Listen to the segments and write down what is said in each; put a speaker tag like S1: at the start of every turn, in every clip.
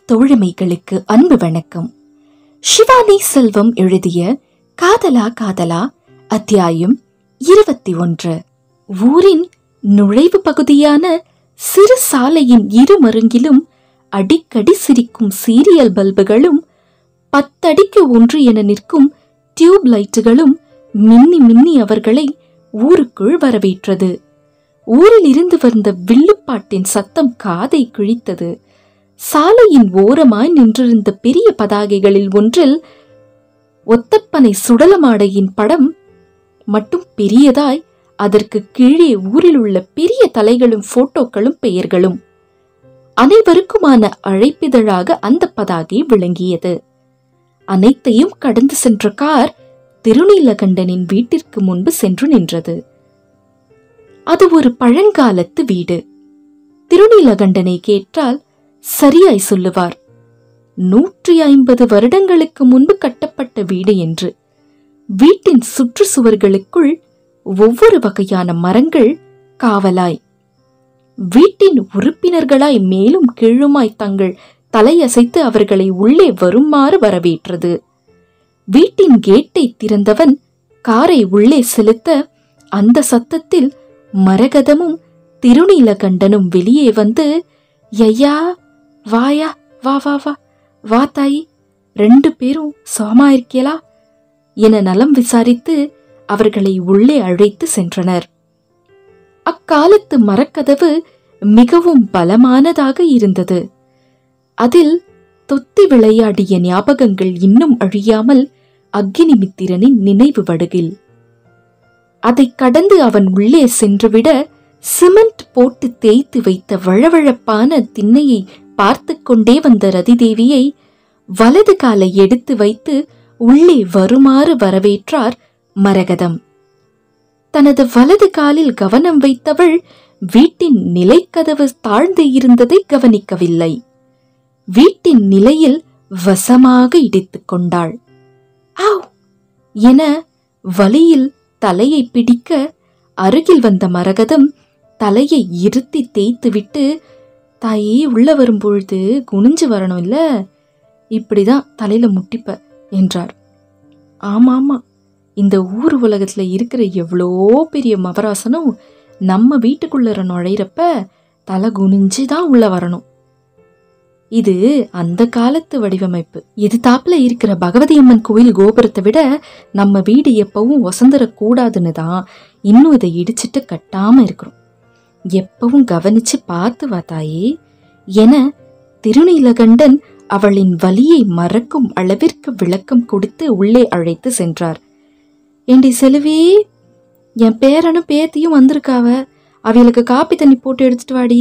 S1: தோழமைகளுக்கு அன்பு வணக்கம் சிவானி செல்வம் எழுதிய காதலா காதலா அத்தியாயம் இருபத்தி ஒன்று ஊரின் நுழைவு பகுதியான சிறு சாலையின் இருமருங்கிலும் அடிக்கடி சிரிக்கும் சீரியல் பல்புகளும் பத்தடிக்கு ஒன்று என நிற்கும் டியூப் லைட்டுகளும் மின்னி மின்னி அவர்களை ஊருக்குள் வரவேற்றது ஊரில் இருந்து வந்த வில்லுப்பாட்டின் சத்தம் காதை கிழித்தது சாலையின் ஓரமாய் நின்றிருந்த பெரிய பதாகைகளில் ஒன்றில் ஒத்தப்பனை சுடலமாடையின் படம் மட்டும் பெரியதாய் அதற்கு கீழே ஊரில் உள்ள பெரிய தலைகளும் போட்டோக்களும் பெயர்களும் அனைவருக்குமான அழைப்பிதழாக அந்த பதாகை விளங்கியது அனைத்தையும் கடந்து சென்ற கார் திருநீலகண்டனின் வீட்டிற்கு முன்பு சென்று நின்றது அது ஒரு பழங்காலத்து வீடு திருநீலகண்டனை கேட்டால் சரியாய் சொல்லுவார் நூற்றி ஐம்பது வருடங்களுக்கு முன்பு கட்டப்பட்ட வீடு என்று வீட்டின் சுற்றுச்சுவர்களுக்குள் ஒவ்வொரு வகையான மரங்கள் காவலாய் வீட்டின் உறுப்பினர்களாய் மேலும் கீழுமாய் தங்கள் தலையசைத்து அவர்களை உள்ளே வருமாறு வரவேற்றது வீட்டின் கேட்டை திறந்தவன் காரை உள்ளே செலுத்த அந்த சத்தத்தில் மரகதமும் திருநீலகண்டனும் வெளியே வந்து ஐயா வாயா வா வா வா வா தாயி ரெண்டு பேரும் சோமா இருக்கேலா என நலம் விசாரித்து அவர்களை உள்ளே அழைத்து சென்றனர் அக்காலத்து மரக்கதவு மிகவும் பலமானதாக இருந்தது அதில் தொத்தி விளையாடிய ஞாபகங்கள் இன்னும் அழியாமல் அக்கினிமித்திரனின் நினைவு வடுகில் அதைக் கடந்து அவன் உள்ளே சென்றுவிட சிமெண்ட் போட்டு தேய்த்து வைத்த வழவழப்பான திண்ணையை பார்த்து கொண்டே வந்த ரதிதேவியை வலது காலை எடுத்து வைத்து உள்ளே வருமாறு வரவேற்றார் மரகதம் தனது வலது காலில் கவனம் வைத்தவள் வீட்டின் நிலைக்கதவு தாழ்ந்து இருந்ததை கவனிக்கவில்லை வீட்டின் நிலையில் வசமாக இடித்துக் கொண்டாள் ஆவ் என வலியில் தலையை பிடிக்க அருகில் வந்த மரகதம் தலையை இருத்தி தேய்த்துவிட்டு தாயே உள்ள வரும்பொழுது குனிஞ்சு வரணும் இல்ல இப்படிதான் தலையில முட்டிப்ப என்றார் ஆமாமா இந்த ஊர் உலகத்துல இருக்கிற எவ்வளோ பெரிய மவராசனும் நம்ம வீட்டுக்குள்ள நுழையிறப்ப தலை குனிஞ்சு தான் உள்ள வரணும் இது அந்த காலத்து வடிவமைப்பு இது தாப்புல இருக்கிற பகவதி அம்மன் கோயில் கோபுரத்தை விட நம்ம வீடு எப்பவும் ஒசந்துடக்கூடாதுன்னு தான் இன்னும் இதை இடிச்சிட்டு கட்டாம இருக்கிறோம் எப்பவும் கவனிச்சு பார்த்து வா தாயே என திருநீலகண்டன் அவளின் வலியை மறக்கும் அளவிற்கு விளக்கம் கொடுத்து உள்ளே அழைத்து சென்றார் ஏண்டி செலுவி என் பேரனும் பேத்தியும் வந்திருக்காவ அவளுக்கு காப்பி தண்ணி போட்டு எடுத்துட்டு வாடி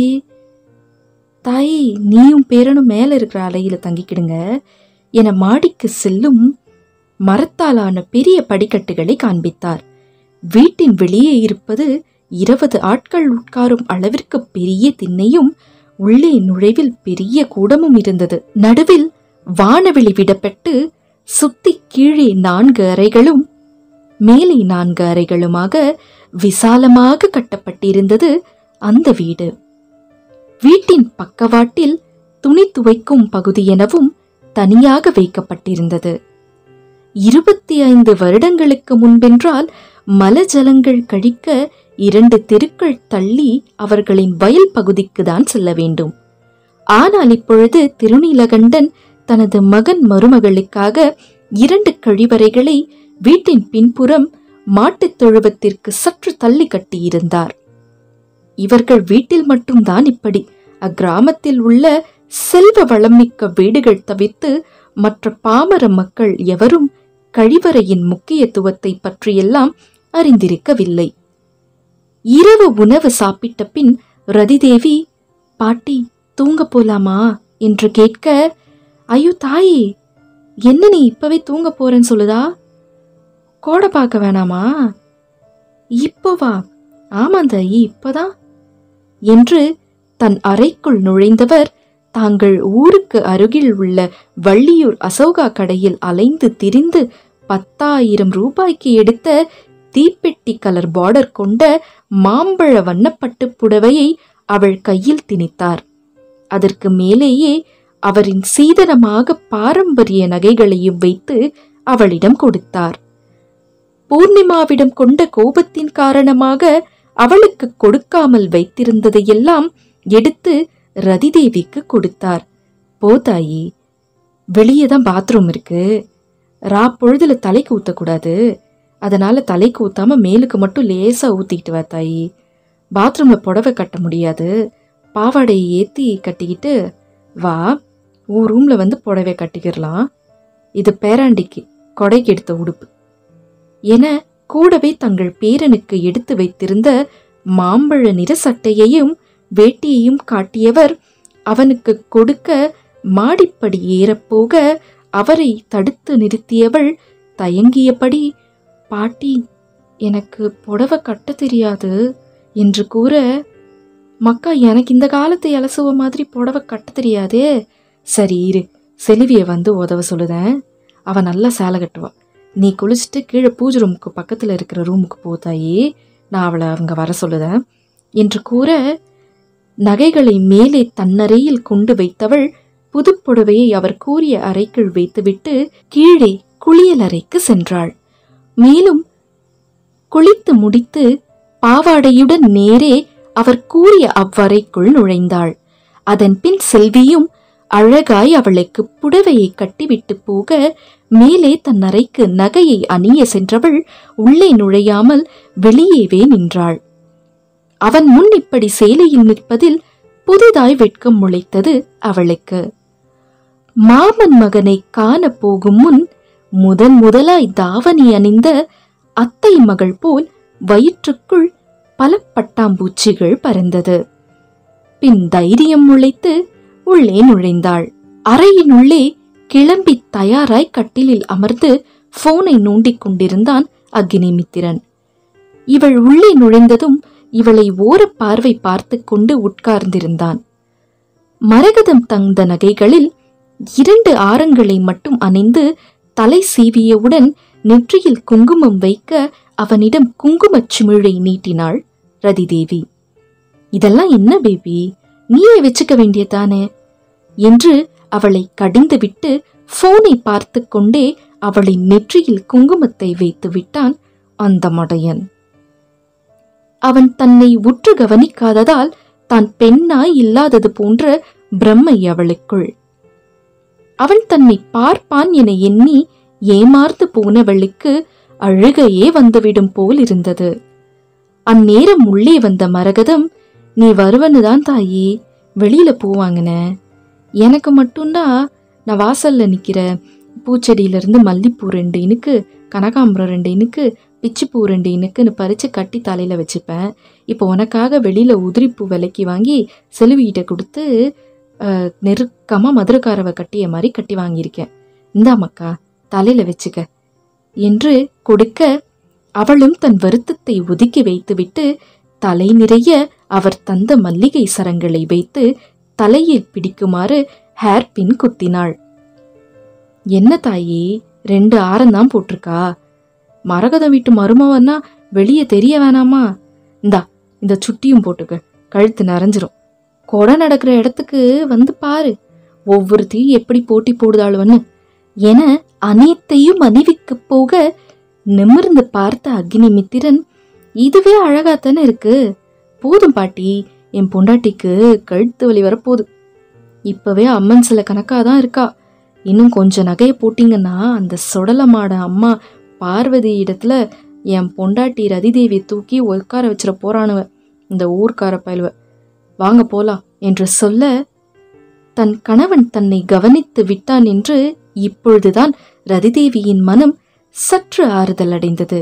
S1: தாய் நீயும் பேரனும் மேல இருக்கிற அலையில தங்கிக்கிடுங்க என மாடிக்கு செல்லும் மரத்தாலான பெரிய படிக்கட்டுகளை காண்பித்தார் வீட்டின் வெளியே இருப்பது இருபது ஆட்கள் உட்காரும் அளவிற்கு பெரிய திண்ணையும் உள்ளே நுழைவில் பெரிய கூடமும் இருந்தது நடுவில் வானவெளி விடப்பட்டு சுத்தி கீழே நான்கு அறைகளும் மேலே நான்கு அறைகளுமாக விசாலமாக கட்டப்பட்டிருந்தது அந்த வீடு வீட்டின் பக்கவாட்டில் துணி துவைக்கும் பகுதி எனவும் தனியாக வைக்கப்பட்டிருந்தது இருபத்தி ஐந்து வருடங்களுக்கு முன்பென்றால் மலஜலங்கள் கழிக்க இரண்டு தெருக்கள் தள்ளி அவர்களின் வயல் பகுதிக்கு தான் செல்ல வேண்டும் ஆனால் இப்பொழுது திருநீலகண்டன் தனது மகன் மருமகளுக்காக இரண்டு கழிவறைகளை வீட்டின் பின்புறம் மாட்டுத் தொழுவத்திற்கு சற்று தள்ளி கட்டியிருந்தார் இவர்கள் வீட்டில் மட்டும்தான் இப்படி அக்கிராமத்தில் உள்ள செல்வ வளமிக்க வீடுகள் தவிர்த்து மற்ற பாமர மக்கள் எவரும் கழிவறையின் முக்கியத்துவத்தை பற்றியெல்லாம் அறிந்திருக்கவில்லை இரவு உணவு சாப்பிட்ட பின் ரதிதேவி பாட்டி தூங்க போலாமா என்று கேட்க ஐயோ தாயே என்ன நீ இப்பவே தூங்க போறேன்னு சொல்லுதா கோடை பார்க்க வேணாமா இப்போ வா ஆமாம் தாயி இப்பதான் என்று தன் அறைக்குள் நுழைந்தவர் தாங்கள் ஊருக்கு அருகில் உள்ள வள்ளியூர் அசோகா கடையில் அலைந்து திரிந்து பத்தாயிரம் ரூபாய்க்கு எடுத்த தீப்பெட்டி கலர் பார்டர் கொண்ட மாம்பழ வண்ணப்பட்டு புடவையை அவள் கையில் திணித்தார் அதற்கு மேலேயே அவரின் சீதனமாக பாரம்பரிய நகைகளையும் வைத்து அவளிடம் கொடுத்தார் பூர்ணிமாவிடம் கொண்ட கோபத்தின் காரணமாக அவளுக்கு கொடுக்காமல் வைத்திருந்ததையெல்லாம் எடுத்து ரதிதேவிக்கு கொடுத்தார் போ தாயி வெளியே தான் பாத்ரூம் இருக்கு ரா பொழுதுல தலைக்கு ஊத்தக்கூடாது அதனால தலைக்கு ஊத்தாம மேலுக்கு மட்டும் லேசா ஊத்திக்கிட்டு வா தாயி பாத்ரூம்ல புடவை கட்ட முடியாது பாவாடையை ஏத்தி கட்டிக்கிட்டு வா உன் ரூம்ல வந்து புடவை கட்டிக்கிடலாம் இது பேராண்டிக்கு கொடைக்கு எடுத்த உடுப்பு என கூடவே தங்கள் பேரனுக்கு எடுத்து வைத்திருந்த மாம்பழ நிற சட்டையையும் வேட்டியையும் காட்டியவர் அவனுக்கு கொடுக்க மாடிப்படி ஏறப்போக அவரை தடுத்து நிறுத்தியவள் தயங்கியபடி பாட்டி எனக்கு புடவை கட்ட தெரியாது என்று கூற மக்கா எனக்கு இந்த காலத்து இலசுவ மாதிரி புடவை கட்ட தெரியாதே சரி இரு செலிவிய வந்து உதவ சொல்லுதேன் அவ நல்லா சேலை கட்டுவா நீ குளிச்சுட்டு கீழே பூஜை ரூமுக்கு பக்கத்தில் இருக்கிற ரூமுக்கு போதாயே நான் அவளை அவங்க வர சொல்லுதேன் என்று கூற நகைகளை மேலே தன்னறையில் கொண்டு வைத்தவள் புதுப்புடவையை அவர் கூறிய அறைக்குள் வைத்துவிட்டு கீழே குளியல் அறைக்கு சென்றாள் மேலும் குளித்து முடித்து பாவாடையுடன் நேரே அவர் கூறிய அவ்வறைக்குள் நுழைந்தாள் அதன் பின் செல்வியும் அழகாய் அவளுக்கு புடவையை கட்டிவிட்டு போக மேலே தன் அறைக்கு நகையை அணிய சென்றவள் உள்ளே நுழையாமல் வெளியேவே நின்றாள் அவன் முன் இப்படி சேலையில் நிற்பதில் புதிதாய் வெட்கம் முளைத்தது அவளுக்கு மாமன் மகனை காண போகும் முன் முதன் முதலாய் தாவணி அணிந்த அத்தை மகள் போல் வயிற்றுக்குள் பல பட்டாம்பூச்சிகள் பறந்தது பின் தைரியம் முளைத்து உள்ளே நுழைந்தாள் அறையினுள்ளே கிளம்பி தயாராய் கட்டிலில் அமர்ந்து போனை நோண்டிக் கொண்டிருந்தான் அக்னிமித்திரன் இவள் உள்ளே நுழைந்ததும் இவளை ஓரப் பார்வை பார்த்து கொண்டு உட்கார்ந்திருந்தான் மரகதம் தந்த நகைகளில் இரண்டு ஆரங்களை மட்டும் அணிந்து தலை சீவியவுடன் நெற்றியில் குங்குமம் வைக்க அவனிடம் குங்குமச் சிமிழை நீட்டினாள் ரதிதேவி இதெல்லாம் என்ன பேபி நீயே வச்சுக்க வேண்டியதானே என்று அவளை கடிந்துவிட்டு போனை பார்த்து கொண்டே அவளின் நெற்றியில் குங்குமத்தை வைத்து விட்டான் அந்த மடையன் அவன் தன்னை உற்று கவனிக்காததால் தான் பெண்ணாய் இல்லாதது போன்ற பிரம்மை அவளுக்குள் அவன் தன்னை பார்ப்பான் என எண்ணி ஏமார்ந்து போனவளுக்கு அழுகையே வந்துவிடும் போல் இருந்தது அந்நேரம் உள்ளே வந்த மரகதம் நீ வருவனுதான் தாயி வெளியில போவாங்கன எனக்கு மட்டும்தான் நான் வாசல்ல நிக்கிற பூச்செடியில இருந்து மல்லிப்பூ ரெண்டு இனுக்கு கனகாம்பரம் ரெண்டு இனுக்கு பிச்சிப்பூ ரெண்டு இனுக்குன்னு பறிச்சு கட்டி தலையில வச்சுப்பேன் இப்போ உனக்காக வெளியில உதிரிப்பூ விலைக்கு வாங்கி செலுவிகிட்ட கொடுத்து அஹ், நெருக்கமா மதுரக்காரவ கட்டிய மாதிரி கட்டி வாங்கியிருக்கேன் இந்தா மக்கா தலையில வச்சுக்க என்று கொடுக்க அவளும் தன் வருத்தத்தை ஒதுக்கி வைத்துவிட்டு தலை நிறைய அவர் தந்த மல்லிகை சரங்களை வைத்து தலையில் பிடிக்குமாறு ஹேர்பின் குத்தினாள் என்ன தாயி ரெண்டு ஆரம்தான் போட்டிருக்கா மரகதம் வீட்டு மருமவன்னா வெளியே தெரிய வேணாமா இந்தா இந்த சுட்டியும் போட்டுக்க கழுத்து நிறைஞ்சிரும் கொடை நடக்கிற இடத்துக்கு வந்து பாரு ஒவ்வொருத்தையும் எப்படி போட்டி போடுதாளுவன்னு என அனைத்தையும் அணிவிக்க போக நிமிர்ந்து பார்த்த அக்னிமித்திரன் இதுவே அழகாத்தானே இருக்கு போதும் பாட்டி என் பொண்டாட்டிக்கு கழுத்து வலி வரப்போகுது இப்பவே அம்மன் சில கணக்காக தான் இருக்கா இன்னும் கொஞ்சம் நகையை போட்டிங்கன்னா அந்த சொடலமாட அம்மா பார்வதி இடத்துல என் பொண்டாட்டி ரதிதேவியை தூக்கி உட்கார வச்சிட போறானுவ இந்த ஊர்க்கார பயலுவ வாங்க போலாம் என்று சொல்ல தன் கணவன் தன்னை கவனித்து விட்டான் என்று இப்பொழுதுதான் ரதிதேவியின் மனம் சற்று ஆறுதல் அடைந்தது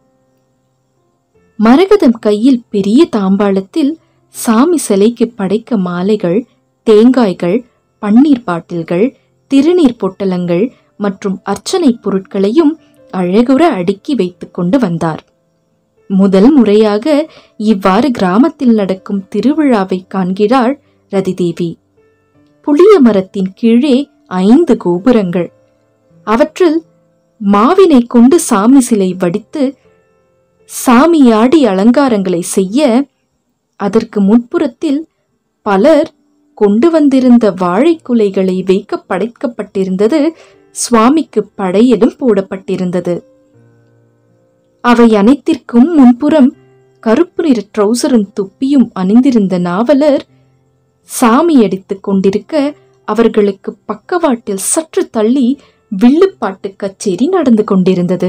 S1: மரகதம் கையில் பெரிய தாம்பாளத்தில் சாமி சிலைக்கு படைக்க மாலைகள் தேங்காய்கள் பன்னீர் பாட்டில்கள் திருநீர் பொட்டலங்கள் மற்றும் அர்ச்சனை பொருட்களையும் அழகுற அடுக்கி வைத்துக் கொண்டு வந்தார் முதல் முறையாக இவ்வாறு கிராமத்தில் நடக்கும் திருவிழாவை காண்கிறாள் ரதிதேவி புளிய மரத்தின் கீழே ஐந்து கோபுரங்கள் அவற்றில் மாவினை கொண்டு சாமி சிலை வடித்து சாமியாடி அலங்காரங்களை செய்ய அதற்கு முன்புறத்தில் பலர் கொண்டு வந்திருந்த வாழைக்குலைகளை வைக்க படைக்கப்பட்டிருந்தது சுவாமிக்கு படையலும் போடப்பட்டிருந்தது அவை அனைத்திற்கும் முன்புறம் கருப்பு நிற ட்ரௌசரும் துப்பியும் அணிந்திருந்த நாவலர் சாமி அடித்துக் கொண்டிருக்க அவர்களுக்கு பக்கவாட்டில் சற்று தள்ளி வில்லுப்பாட்டு கச்சேரி நடந்து கொண்டிருந்தது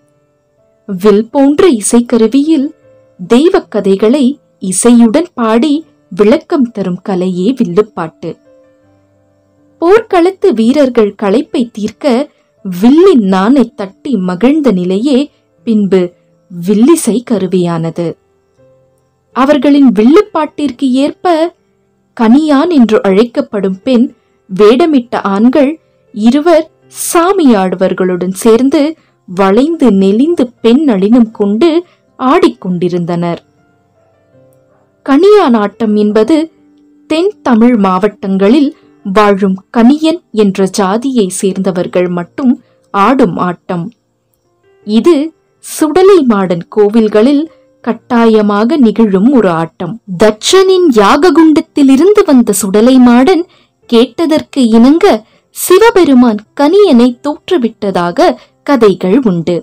S1: வில் போன்ற இசைக்கருவியில் தெய்வக் கதைகளை இசையுடன் பாடி விளக்கம் தரும் கலையே வில்லுப்பாட்டு போர்க்களத்து வீரர்கள் களைப்பை தீர்க்க வில்லின் நாணை தட்டி மகிழ்ந்த நிலையே பின்பு வில்லிசை கருவியானது அவர்களின் வில்லுப்பாட்டிற்கு ஏற்ப கனியான் என்று அழைக்கப்படும் பெண் வேடமிட்ட ஆண்கள் இருவர் சாமியாடுவர்களுடன் சேர்ந்து வளைந்து நெளிந்து பெண் நளினம் கொண்டு ஆடிக்கொண்டிருந்தனர் கனியான் ஆட்டம் என்பது தென் தமிழ் மாவட்டங்களில் வாழும் கனியன் என்ற ஜாதியை சேர்ந்தவர்கள் மட்டும் ஆடும் ஆட்டம் இது சுடலை மாடன் கோவில்களில் கட்டாயமாக நிகழும் ஒரு ஆட்டம் தட்சனின் யாககுண்டத்திலிருந்து வந்த சுடலை மாடன் கேட்டதற்கு இணங்க சிவபெருமான் கனியனை தோற்றுவிட்டதாக கதைகள் உண்டு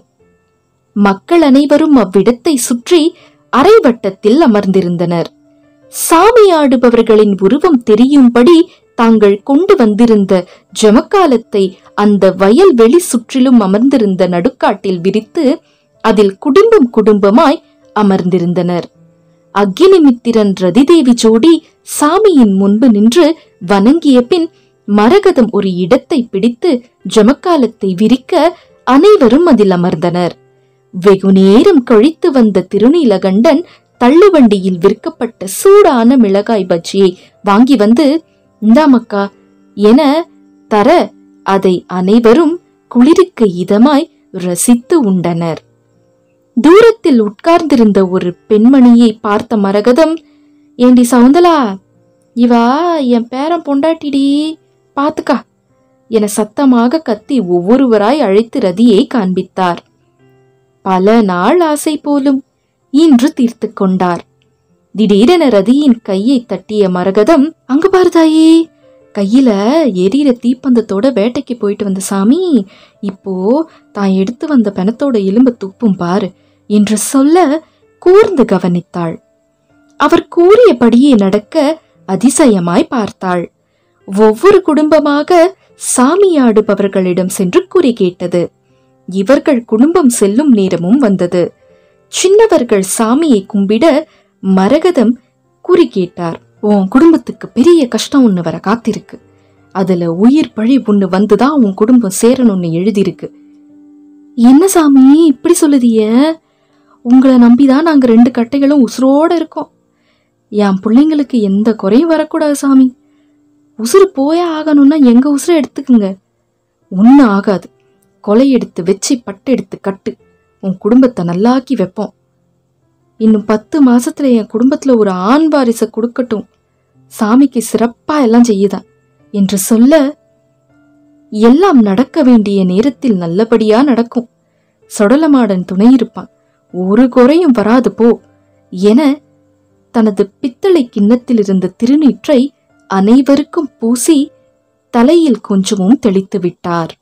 S1: மக்கள் அனைவரும் அவ்விடத்தை சுற்றி அரைவட்டத்தில் அமர்ந்திருந்தனர் சாமியாடுபவர்களின் உருவம் தெரியும்படி தாங்கள் கொண்டு வந்திருந்த ஜமக்காலத்தை அந்த வயல்வெளி சுற்றிலும் அமர்ந்திருந்த நடுக்காட்டில் விரித்து அதில் குடும்பம் குடும்பமாய் அமர்ந்திருந்தனர் அக்னிமித்திரன் ரதிதேவி ஜோடி சாமியின் முன்பு நின்று வணங்கிய பின் மரகதம் ஒரு இடத்தை பிடித்து ஜமக்காலத்தை விரிக்க அனைவரும் அதில் அமர்ந்தனர் வெகு நேரம் கழித்து வந்த திருநீலகண்டன் தள்ளுவண்டியில் விற்கப்பட்ட சூடான மிளகாய் பஜ்ஜியை வாங்கி வந்து இந்தாமக்கா என தர அதை அனைவரும் குளிருக்கு இதமாய் ரசித்து உண்டனர் தூரத்தில் உட்கார்ந்திருந்த ஒரு பெண்மணியை பார்த்த மரகதம் ஏண்டி சவுந்தலா இவா என் பேரன் பொண்டாட்டிடி பாத்துக்கா என சத்தமாக கத்தி ஒவ்வொருவராய் அழைத்து ரதியை காண்பித்தார் பல நாள் ஆசை போலும் இன்று தீர்த்து கொண்டார் திடீரென ரதியின் கையை தட்டிய மரகதம் அங்கு பாருதாயே கையில எரியிற தீப்பந்தத்தோட வேட்டைக்கு போயிட்டு வந்த சாமி இப்போ தான் எடுத்து வந்த பிணத்தோட எலும்பு துப்பும் பாரு என்று சொல்ல கூர்ந்து கவனித்தாள் அவர் கூறியபடியே நடக்க அதிசயமாய் பார்த்தாள் ஒவ்வொரு குடும்பமாக சாமியாடுபவர்களிடம் சென்று குறி கேட்டது இவர்கள் குடும்பம் செல்லும் நேரமும் வந்தது சின்னவர்கள் சாமியை கும்பிட மரகதம் குறி கேட்டார் உன் குடும்பத்துக்கு பெரிய கஷ்டம் ஒண்ணு வர காத்திருக்கு அதுல உயிர் பழி ஒண்ணு வந்துதான் உன் குடும்பம் சேரணும்னு எழுதியிருக்கு என்ன சாமி இப்படி சொல்லுதிய உங்களை நம்பிதான் நாங்க ரெண்டு கட்டைகளும் உசுரோட இருக்கோம் என் பிள்ளைங்களுக்கு எந்த குறையும் வரக்கூடாது சாமி உசுறு போயே ஆகணும்னா எங்க உசுரை எடுத்துக்குங்க ஒன்றும் ஆகாது கொலை எடுத்து வச்சு பட்டு எடுத்து கட்டு உன் குடும்பத்தை நல்லாக்கி வைப்போம் இன்னும் பத்து மாசத்துல என் குடும்பத்துல ஒரு ஆண் வாரிசை கொடுக்கட்டும் சாமிக்கு சிறப்பா எல்லாம் செய்யுதான் என்று சொல்ல எல்லாம் நடக்க வேண்டிய நேரத்தில் நல்லபடியா நடக்கும் சொடலமாடன் துணை இருப்பான் ஒரு குறையும் வராது போ என தனது பித்தளை கிண்ணத்தில் இருந்த திருநீற்றை அனைவருக்கும் பூசி தலையில் கொஞ்சமும் தெளித்து விட்டார்